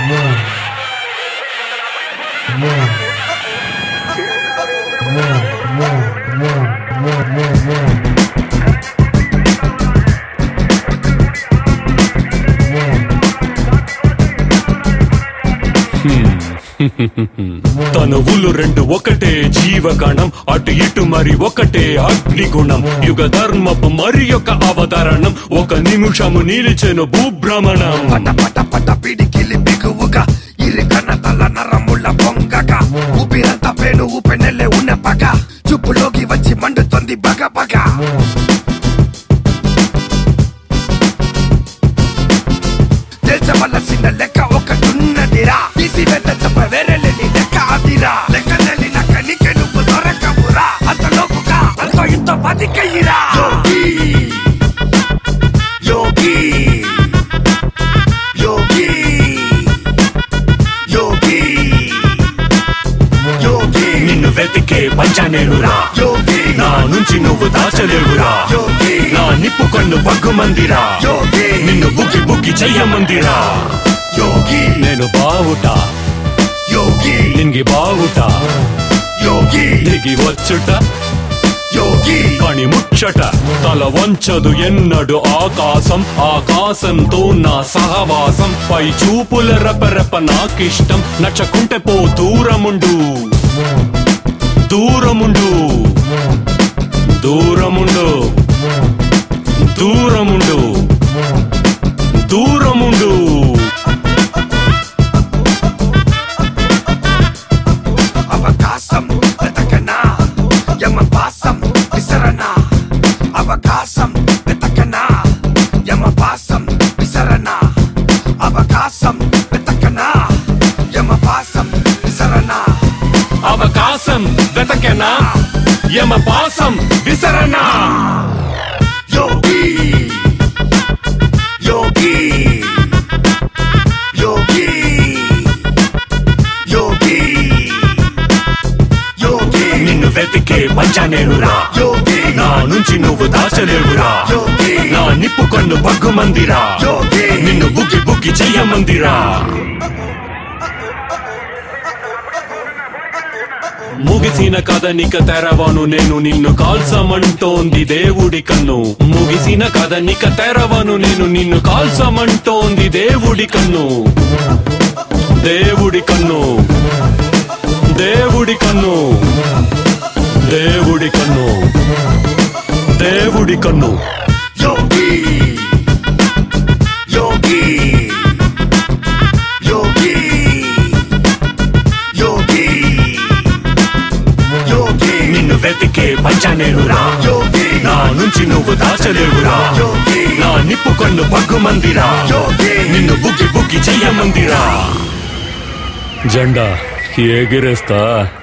తనువులు రెండు ఒకటే జీవగణం అటు ఇటు మరి ఒకటే అగ్నిగుణం యుగ ధర్మపు మరి యొక్క అవతరణం ఒక నిమిషము నిలిచెను భూభ్రమణం పట పట పట పిడికిలి బిగువుగా ఇరుకన తల నరముల పొంగగా ఊపిరంత పేను ఊపెనెల్లే ఉన్న పగ చూపులోకి వచ్చి మండుతోంది బగ బగ తెచ్చవలసిన లెక్క ఒకటున్నదిరా తీసి తప్ప వేరే లేని లెక్క అదిరా లెక్క తెలియక నీకే నువ్వు దొరకవురా అంతలోపుగా అంతో ఇంతో బతికయ్యిరా యోగి యోగి యోగి యోగి నిన్ను వెతికే పంచనేరురా యోగి నా నుంచి నువ్వు దాచలేవురా యోగి నా నిప్పు కన్ను బగ్గుమందిరా యోగి నిన్ను బుగ్గి బుగ్గి చెయ్యమందిరా యోగి నేను బావుట యోగి నింగి బావుట యోగి దిగి వచ్చుట యోగి కణి ముచ్చట తల వంచదు ఎన్నడు ఆకాశం ఆకాశంతో నా సహవాసం పై చూపుల రెపరెప నాకిష్టం నచ్చకుంటే పో దూరముండు దూరముండు దూరముండు దూరముండు దూరముండు అవకాశం వెతకనా యమపాసం విసరనా అవకాశం వెతకనా యమపాసం విసరనా అవకాశం వెతకనా యమపాసం విసరనా అవకాశం వెతకెనా యమ పాసం విసరనా యోగి యోగి యోగి యోగి యోగి నిన్ను వెతికే పంచనేరురా యోగి నా నుంచి నువ్వు దాచలేవురా యోగి నా నిప్పు కన్ను బగ్గుమందిరా యోగి నిన్ను బుగ్గి బుగ్గి చెయ్యమందిరా ముగిసిన కథ నిక తెరవను నేను నిన్ను కాల్సమంటోంది దేవుడి కన్ను ముగిసిన కథ నిక తెరవను నేను నిన్ను కాల్సమంటోంది దేవుడి కన్ను దేవుడి కన్ను దేవుడి కన్ను దేవుడి కన్ను దేవుడి కన్ను యోగి యోగి యోగి యోగి యోగి నిన్ను వెతికే పంచనేరురా యోగి నా నుంచి నువ్వు దాచలేవురా యోగి నా నిప్పు కన్ను పగ్గుమందిరా యోగి నిన్ను బుగ్గి బుగ్గి చెయ్యమందిరా జెండా ఎగిరేస్తా